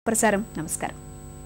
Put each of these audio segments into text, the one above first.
ప్రసారం నమస్కారం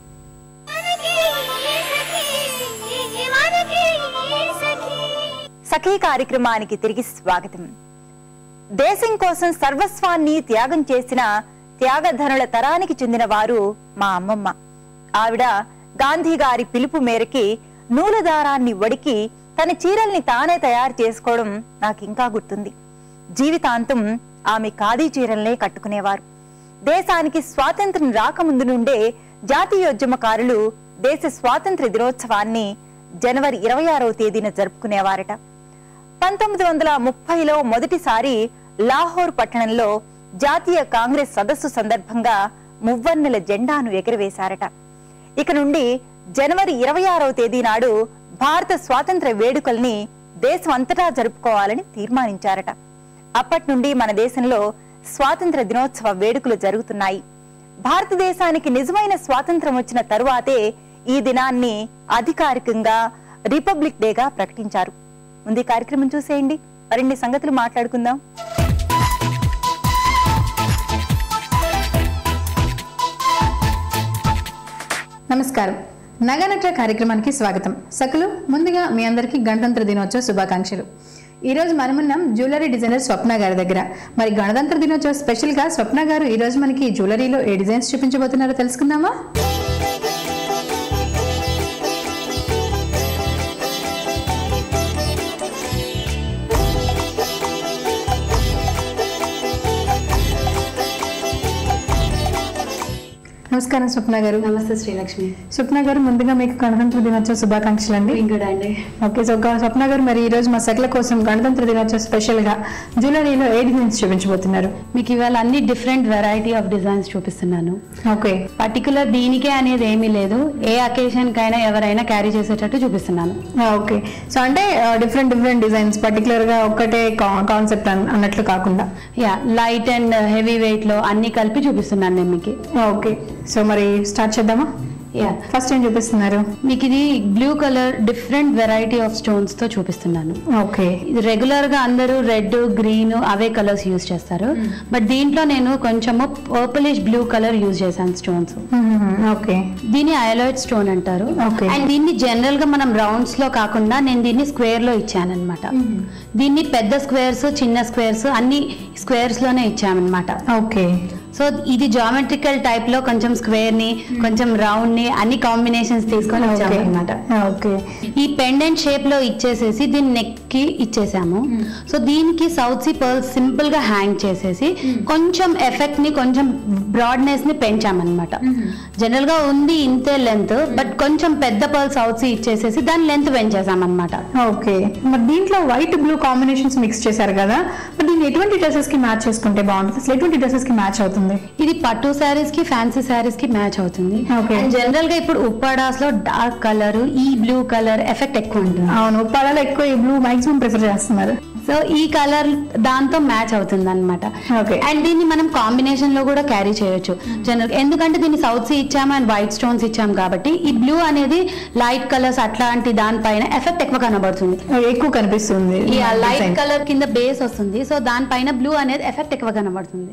సఖీ కార్యక్రమానికి తిరిగి స్వాగతం దేశం కోసం సర్వస్వాన్ని త్యాగం చేసిన త్యాగధనుల తరానికి చెందిన వారు మా అమ్మమ్మ ఆవిడ గాంధీ గారి పిలుపు మేరకి నూలు దారాన్ని వడికి తన చీరల్ని తానే తయారు చేసుకోవడం నాకు ఇంకా గుర్తుంది జీవితాంతం ఆమె ఖాదీ చీరల్నే కట్టుకునేవారు దేశానికి స్వాతంత్ర్యం రాకముందు నుండే జాతీయోద్యమకారులు దేశ స్వాతంత్ర దినోత్సవాన్ని జనవరి ఇరవై ఆరవ తేదీన జరుపుకునేవారట పంతొమ్మిది వందల ముప్పైలో మొదటిసారి లాహోర్ పట్టణంలో జాతీయ కాంగ్రెస్ సదస్సు సందర్భంగా మువ్వన్నెల జెండాను ఎగరవేశారట ఇక నుండి జనవరి ఇరవై ఆరవ తేదీ నాడు భారత స్వాతంత్ర వేడుకల్ని దేశం అంతటా జరుపుకోవాలని తీర్మానించారట అప్పటి నుండి మన దేశంలో స్వాతంత్ర దినోత్సవ వేడుకలు జరుగుతున్నాయి భారతదేశానికి నిజమైన స్వాతంత్రం వచ్చిన తరువాతే ఈ దినాన్ని అధికారికంగా రిపబ్లిక్ డేగా ప్రకటించారు ముందు ఈ కార్యక్రమం చూసేయండి మరిన్ని సంగతులు మాట్లాడుకుందాం నమస్కారం నగనట్ర కార్యక్రమానికి స్వాగతం సకులు ముందుగా మీ అందరికీ గణతంత్ర దినోత్సవ శుభాకాంక్షలు ఈ రోజు మనమున్నాం జ్యువెలరీ డిజైనర్ స్వప్న గారి దగ్గర మరి గణతంత్ర దినోత్సవ స్పెషల్ గా స్వప్న గారు ఈ రోజు మనకి జ్యువెలరీలో ఏ డిజైన్స్ చూపించబోతున్నారో తెలుసుకుందామా నమస్కారం స్వప్న గారు నమస్తే శ్రీలక్ష్మి స్వప్న గారు ముందుగా మీకు గణతంత్ర దినోత్సవ శుభాకాంక్షలు అండి గుడ్ అండి ఓకే సో గా- స్వప్న గారు మరి ఈ రోజు మా సకల కోసం గణతంత్ర దినోత్సవ స్పెషల్ గా జ్యువెలరీలో ఏ డిజైన్స్ చూపించబోతున్నారు మీకు ఇవాళ అన్ని డిఫరెంట్ వెరైటీ ఆఫ్ డిజైన్స్ చూపిస్తున్నాను ఓకే పర్టికులర్ దీనికే అనేది ఏమీ లేదు ఏ అకేషన్ కైనా ఎవరైనా క్యారీ చేసేటట్టు చూపిస్తున్నాను ఓకే సో అంటే డిఫరెంట్ డిఫరెంట్ డిజైన్స్ పర్టికులర్ గా ఒక్కటే కాన్సెప్ట్ అన్నట్లు కాకుండా yeah light and heavy weight లో అన్ని కలిపి చూపిస్తున్నాను నేను మీకు ఓకే సో మరి స్టార్ట్ చేద్దామా యా ఫస్ట్ ఏం చూపిస్తున్నారు మీకు ఇది blue colour different variety of stones తో చూపిస్తున్నాను ఓకే ఇది రెగ్యులర్ గా అందరూ రెడ్ గ్రీన్ అవే కలర్స్ యూజ్ చేస్తారు బట్ దీంట్లో నేను కొంచెము పర్పులిష్ బ్లూ కలర్ యూజ్ చేశాను స్టోన్స్ ఓకే దీన్ని అయలాయిడ్ స్టోన్ అంటారు Okay. అండ్ దీన్ని జనరల్ గా మనం రౌండ్స్ లో కాకుండా నేను దీన్ని స్క్వేర్ లో ఇచ్చాను అనమాట దీన్ని పెద్ద స్క్వేర్స్ చిన్న స్క్వేర్స్ అన్ని స్క్వేర్స్ లోనే ఇచ్చామన్నమాట ఓకే సో ఇది జామెట్రికల్ టైప్ లో కొంచెం స్క్వేర్ ని కొంచెం రౌండ్ ని అన్ని కాంబినేషన్స్ తీసుకొని ఓకే వచ్చామన్నమాట ఓకే ఈ పెండెంట్ షేప్ లో ఇచ్చేసేసి దీన్ని నెక్ కి ఇచ్చేసాము సో దీనికి సౌత్ సీ పర్ల్స్ సింపుల్ గా హ్యాంగ్ చేసేసి కొంచెం ఎఫెక్ట్ ని కొంచెం బ్రాడ్నెస్ ని పెంచామన్నమాట జనరల్ గా ఉంది ఇంతే లెంత్ బట్ కొంచెం పెద్ద పర్ల్ సౌత్ సీ ఇచ్చేసేసి దాని లెంత్ పెంచేసామన్నమాట ఓకే మరి దీంట్లో వైట్ బ్లూ కాంబినేషన్స్ మిక్స్ చేశారు కదా మరి దీన్ని ఎటువంటి డ్రెస్సెస్ కి మ్యాచ్ చేసుకుంటే బాగుంటుంది అసలు ఎటువంటి డ్రెస్సెస్ కి మ్యాచ్ అవుతుంది ఇది పట్టు శారీస్ కి ఫ్యాన్సీ శారీస్ కి మ్యాచ్ అవుతుంది Okay. జనరల్ గా ఇప్పుడు ఉప్పాడాస్ లో డార్క్ కలర్ ఈ బ్లూ కలర్ ఎఫెక్ట్ ఎక్కువ ఉంటుంది అవును ఉప్పాడలో ఎక్కువ ఈ బ్లూ మాక్సిమం ప్రిఫర్ చేస్తున్నారు సో ఈ కలర్ దాంతో మ్యాచ్ అవుతుంది అనమాట Okay. అండ్ దీన్ని మనం కాంబినేషన్ లో కూడా క్యారీ చేయొచ్చు జనరల్ ఎందుకంటే దీన్ని సౌత్ సీ ఇచ్చాము అండ్ వైట్ స్టోన్స్ ఇచ్చాము కాబట్టి ఈ బ్లూ అనేది లైట్ కలర్స్ అట్లాంటి దానిపైన ఎఫెక్ట్ ఎక్కువ కనబడుతుంది ఎక్కువ కనిపిస్తుంది ఈ లైట్ design. కలర్ కింద బేస్ వస్తుంది సో దానిపైన బ్లూ అనేది ఎఫెక్ట్ ఎక్కువ కనబడుతుంది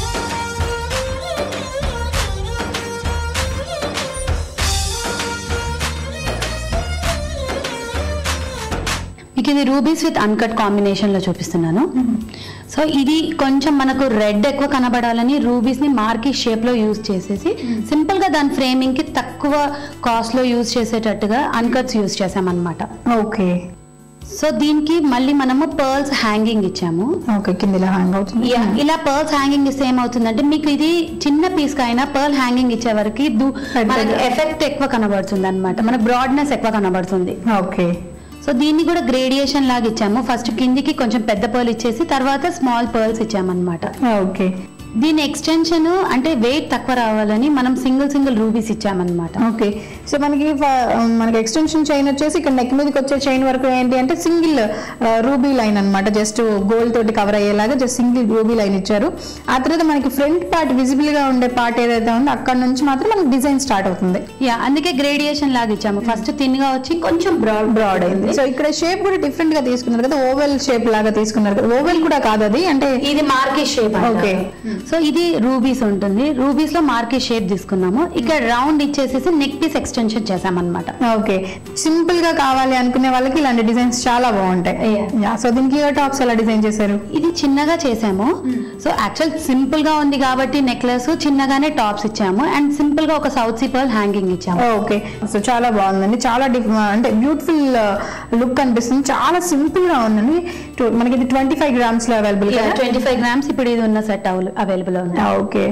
మీకు ఇది రూబీస్ విత్ అన్కట్ కాంబినేషన్ లో చూపిస్తున్నాను సో ఇది కొంచెం మనకు రెడ్ ఎక్కువ కనబడాలని రూబీస్ ని మార్కీ షేప్ లో యూజ్ చేసేసి సింపుల్ గా దాని ఫ్రేమింగ్ కి తక్కువ కాస్ట్ లో యూజ్ చేసేటట్టుగా అన్కట్స్ యూజ్ చేసామన్నమాట ఓకే సో దీనికి మళ్ళీ మనము పర్ల్స్ హ్యాంగింగ్ ఇచ్చాము ఓకే కింద ఇలా హ్యాంగ్ అవుతుంది యా, ఇలా పర్ల్స్ హ్యాంగింగ్ ఇస్తే ఏమవుతుందంటే మీకు ఇది చిన్న పీస్ కైనా పర్ల్ హ్యాంగింగ్ ఇచ్చే వరకు దు- మనకి ఎఫెక్ట్ ఎక్కువ కనబడుతుంది అనమాట మన బ్రాడ్నెస్ ఎక్కువ కనబడుతుంది ఓకే సో దీన్ని కూడా గ్రేడియేషన్ లాగా ఇచ్చాము ఫస్ట్ కిందికి కొంచెం పెద్ద పర్ల్ ఇచ్చేసి తర్వాత స్మాల్ పర్ల్స్ ఇచ్చామన్నమాట ఓకే దీని ఎక్స్టెన్షన్ అంటే వెయిట్ తక్కువ రావాలని మనం సింగిల్ సింగిల్ రూబీస్ ఇచ్చామన్నమాట ఓకే సో మనకి ఫ- మనకి ఎక్స్టెన్షన్ చైన్ వచ్చేసి ఇక్కడ నెక్ మీదకి వచ్చే చైన్ వరకు ఏంటి అంటే సింగిల్ రూబీ లైన్ అన్నమాట జస్ట్ గోల్డ్ తోటి కవర్ అయ్యేలాగా జస్ట్ సింగిల్ రూబీ లైన్ ఇచ్చారు ఆ తర్వాత మనకి ఫ్రంట్ పార్ట్ విజిబుల్ గా ఉండే పార్ట్ ఏదైతే ఉందో అక్కడ నుంచి మాత్రం మనకి డిజైన్ స్టార్ట్ అవుతుంది యా అందుకే గ్రేడియేషన్ లాగా ఇచ్చాము ఫస్ట్ తిన్గా వచ్చి కొంచెం బ్రాడ్ బ్రాడ్ అయింది సో ఇక్కడ షేప్ కూడా డిఫరెంట్ గా తీసుకున్నారు కదా ఓవెల్ షేప్ లాగా తీసుకున్నారు కదా ఓవెల్ కూడా కాదు అది అంటే ఇది మార్కెట్ షేప్ ఓకే సో ఇది రూబీస్ ఉంటుంది రూబీస్ లో మార్కీ షేప్ తీసుకున్నాము ఇక్కడ రౌండ్ ఇచ్చేసేసి నెక్ పీస్ ఎక్స్టెన్షన్ చేసామన్నమాట ఓకే సింపుల్ గా కావాలి అనుకునే వాళ్ళకి ఇలాంటి డిజైన్స్ చాలా బాగుంటాయి Yeah. సో దీనికి ఇయర్ టాప్స్ ఎలా డిజైన్ చేశారు ఇది చిన్నగా చేసాము సో యాక్చువల్ సింపుల్ గా ఉంది కాబట్టి నెక్లెస్ చిన్నగానే టాప్స్ ఇచ్చాము అండ్ సింపుల్ గా ఒక సౌత్ సీపల్ హ్యాంగింగ్ ఇచ్చాము ఓకే సో చాలా బాగుందండి చాలా డిఫ్ అంటే బ్యూటిఫుల్ లుక్ అనిపిస్తుంది చాలా సింపుల్ గా ఉందండి టు- మనకి ఇది ట్వంటీ ఫైవ్ గ్రామ్స్ లో అవైలబుల్ ట్వంటీ ఫైవ్ గ్రామ్స్ ఇప్పుడు ఇది ఉన్న సెట్ అవైలబుల్ ఉంది ఓకే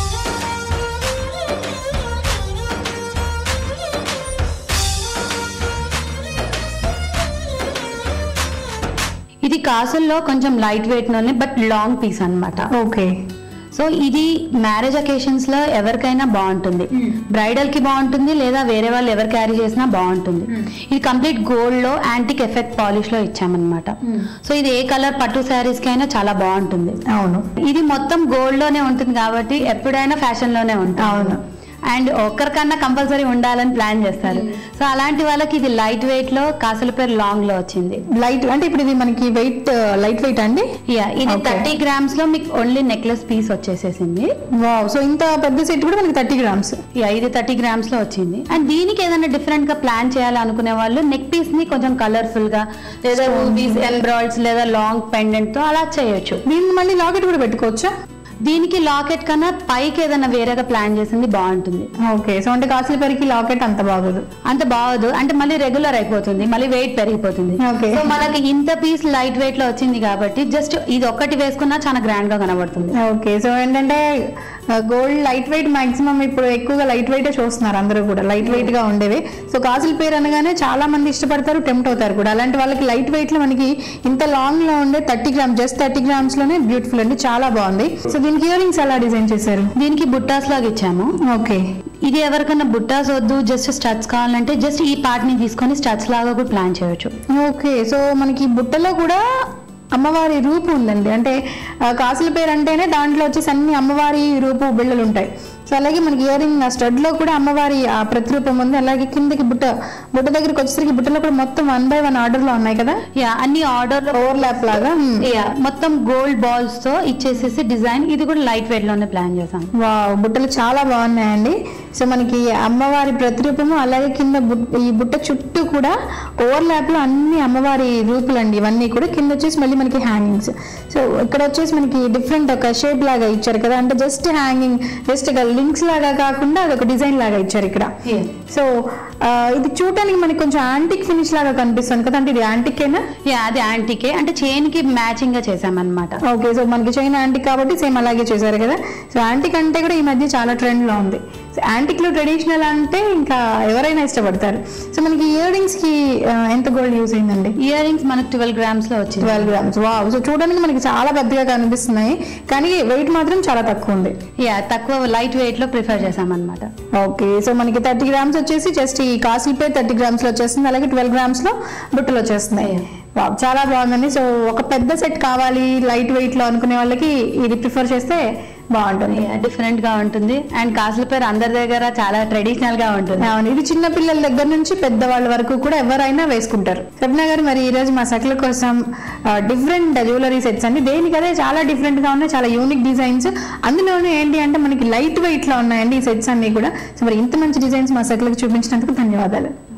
ఇది కాసుల్లో కొంచెం లైట్ వెయిట్ లోనే బట్ లాంగ్ పీస్ అన్నమాట ఓకే సో ఇది మ్యారేజ్ అకేషన్స్ లో ఎవరికైనా బాగుంటుంది బ్రైడల్ కి బాగుంటుంది లేదా వేరే వాళ్ళు ఎవరు క్యారీ చేసినా బాగుంటుంది ఇది కంప్లీట్ గోల్డ్ లో యాంటిక్ ఎఫెక్ట్ పాలిష్ లో ఇచ్చామన్నమాట సో ఇది ఏ కలర్ పట్టు శారీస్ కి అయినా చాలా బాగుంటుంది అవును ఇది మొత్తం గోల్డ్ లోనే ఉంటుంది కాబట్టి ఎప్పుడైనా ఫ్యాషన్ లోనే ఉంటుంది అవును. అండ్ ఒక్కరికన్నా కంపల్సరీ ఉండాలని ప్లాన్ చేస్తారు సో అలాంటి వాళ్ళకి ఇది లైట్ వెయిట్ లో కాసుల పేరు లాంగ్ లో వచ్చింది లైట్ అంటే ఇప్పుడు ఇది మనకి వెయిట్ లైట్ వెయిట్ అండి యా ఇది Okay. థర్టీ గ్రామ్స్ లో మీకు ఓన్లీ నెక్లెస్ పీస్ వచ్చేసేసింది వావ్ సో ఇంత పెద్ద సెట్ కూడా మనకి థర్టీ గ్రామ్స్ యా ఇది థర్టీ గ్రామ్స్ లో వచ్చింది అండ్ దీనికి ఏదైనా డిఫరెంట్ గా ప్లాన్ చేయాలి అనుకునే వాళ్ళు నెక్ పీస్ ని కొంచెం కలర్ఫుల్ గా లేదా రూబీస్ ఎంబ్రాయిడ్స్ లేదా లాంగ్ పెండెంట్ తో అలా చేయొచ్చు దీన్ని మళ్ళీ లాకెట్ కూడా పెట్టుకోవచ్చా దీనికి లాకెట్ కన్నా పైకి ఏదైనా వేరేగా ప్లాన్ చేసింది బాగుంటుంది ఓకే సో అంటే కాసుల పెరికి లాకెట్ అంత బాగోదు అంత బాగోదు అంటే మళ్ళీ రెగ్యులర్ అయిపోతుంది మళ్ళీ వెయిట్ పెరిగిపోతుంది Okay. సో మనకి ఇంత పీస్ లైట్ వెయిట్ లో వచ్చింది కాబట్టి జస్ట్ ఇది ఒక్కటి వేసుకున్నా చాలా గ్రాండ్ గా కనబడుతుంది ఓకే సో ఏంటంటే గోల్డ్ లైట్ వెయిట్ మాక్సిమం ఇప్పుడు ఎక్కువగా లైట్ వెయిట్ చూస్తున్నారు అందరూ కూడా లైట్ వెయిట్ గా ఉండేవి సో కాసుల పేరు అనగానే చాలా మంది ఇష్టపడతారు టెంప్ట్ అవుతారు కూడా అలాంటి వాళ్ళకి లైట్ వెయిట్ లో మనకి ఇంత లాంగ్ లో ఉండే thirty grams just thirty grams లోనే బ్యూటిఫుల్ అండి చాలా బాగుంది సో దీనికి ఇయర్ రింగ్స్ ఎలా డిజైన్ చేశారు దీనికి బుట్టాస్ లాగా ఇచ్చాము ఓకే ఇది ఎవరికైనా బుట్టాస్ వద్దు జస్ట్ స్టడ్స్ కావాలంటే జస్ట్ ఈ పార్ట్ ని తీసుకొని స్టడ్స్ లాగా కూడా ప్లాన్ చేయొచ్చు ఓకే సో మనకి బుట్టలో కూడా అమ్మవారి రూపు ఉందండి అంటే ఆ, కాసుల పేరు అంటేనే దాంట్లో వచ్చేసి అన్ని అమ్మవారి రూపు బిళ్ళలు ఉంటాయి సో అలాగే మనకి ఇయర్ రింగ్ స్టడ్ లో కూడా అమ్మవారి ఆ ప్రతిరూపం ఉంది అలాగే కిందకి బుట్ట బుట్ట దగ్గరికి వచ్చేసరికి బుట్టలో కూడా మొత్తం వన్ బై వన్ ఆర్డర్ లో ఉన్నాయి కదా యా అన్ని ఆర్డర్ ఓవర్లాప్ లాగా మ్మ్. యా మొత్తం గోల్డ్ బాల్స్ తో ఇచ్చేసేసి డిజైన్ ఇది కూడా లైట్ వెయిట్ లోనే ప్లాన్ చేసాం వావ్ బుట్టలు చాలా బాగున్నాయండి సో మనకి అమ్మవారి ప్రతిరూపము అలాగే కింద బుట్- ఈ బుట్ట చుట్టూ కూడా ఓవర్లాప్ లో అన్ని అమ్మవారి రూపులండి ఇవన్నీ కూడా కింద వచ్చేసి మళ్ళీ మనకి హ్యాంగింగ్స్ సో ఇక్కడ వచ్చేసి మనకి డిఫరెంట్ ఒక షేప్ లాగా ఇచ్చారు కదా అంటే జస్ట్ హ్యాంగింగ్ జస్ట్ లింక్స్ లాగా కాకుండా అది ఒక డిజైన్ లాగా ఇచ్చారు ఇక్కడ Yeah. సో ఆ, ఇది చూడటానికి మనకి కొంచెం యాంటిక్ ఫినిష్ లాగా కనిపిస్తుంది కదా అంటే ఇది యాంటికేనా యా అది యాంటీకే అంటే చైన్ కి మ్యాచింగ్ గా చేసామన్నమాట ఓకే సో మనకి చైనా యాంటిక్ కాబట్టి సేమ్ అలాగే చేశారు కదా సో యాంటిక్ అంటే కూడా ఈ మధ్య చాలా ట్రెండ్ లో ఉంది సో యాంటిక్ లో ట్రెడిషనల్ అంటే ఇంకా ఎవరైనా ఇష్టపడతారు సో మనకి ఇయర్ రింగ్స్ కి ఆ, ఎంత గోల్డ్ యూస్ అయిందండి ఇయర్ రింగ్స్ మనకు ట్వెల్వ్ గ్రామ్స్ లో వచ్చింది ట్వెల్వ్ గ్రామ్స్ వావ్ సో చూడడానికి మనకి చాలా పెద్దగా కనిపిస్తున్నాయి కానీ వెయిట్ మాత్రం చాలా తక్కువ ఉంది యా తక్కువ లైట్ వెయిట్ లో ప్రిఫర్ చేసామన్నమాట ఓకే సో మనకి థర్టీ గ్రామ్స్ వచ్చేసి జస్ట్ ఈ కాస్ట్లీ పే థర్టీ గ్రామ్స్ లో వచ్చేస్తుంది అలాగే ట్వెల్వ్ గ్రామ్స్ లో బుట్టలు వచ్చేస్తున్నాయి వావ్, చాలా బాగుందండి సో ఒక పెద్ద సెట్ కావాలి లైట్ వెయిట్ లో అనుకునే వాళ్ళకి ఇది ప్రిఫర్ చేస్తే బాగుంటుంది డిఫరెంట్ గా ఉంటుంది అండ్ కాసుల పేరు అందరి దగ్గర చాలా ట్రెడిషనల్ గా ఉంటుంది అవును ఇది చిన్న పిల్లల దగ్గర నుంచి పెద్దవాళ్ళ వరకు కూడా ఎవరైనా వేసుకుంటారు సబ్నా గారు మరి ఈ రోజు మా సకల కోసం డిఫరెంట్ జ్యువెలరీ సెట్స్ అండి దేనికదే చాలా డిఫరెంట్ గా ఉన్నాయి చాలా యూనిక్ డిజైన్స్ అందులోనే ఏంటి అంటే మనకి లైట్ వెయిట్ లో ఉన్నాయండి ఈ సెట్స్ అన్ని కూడా సో మరి ఇంత మంచి డిజైన్స్ మా సకలకు చూపించినందుకు ధన్యవాదాలు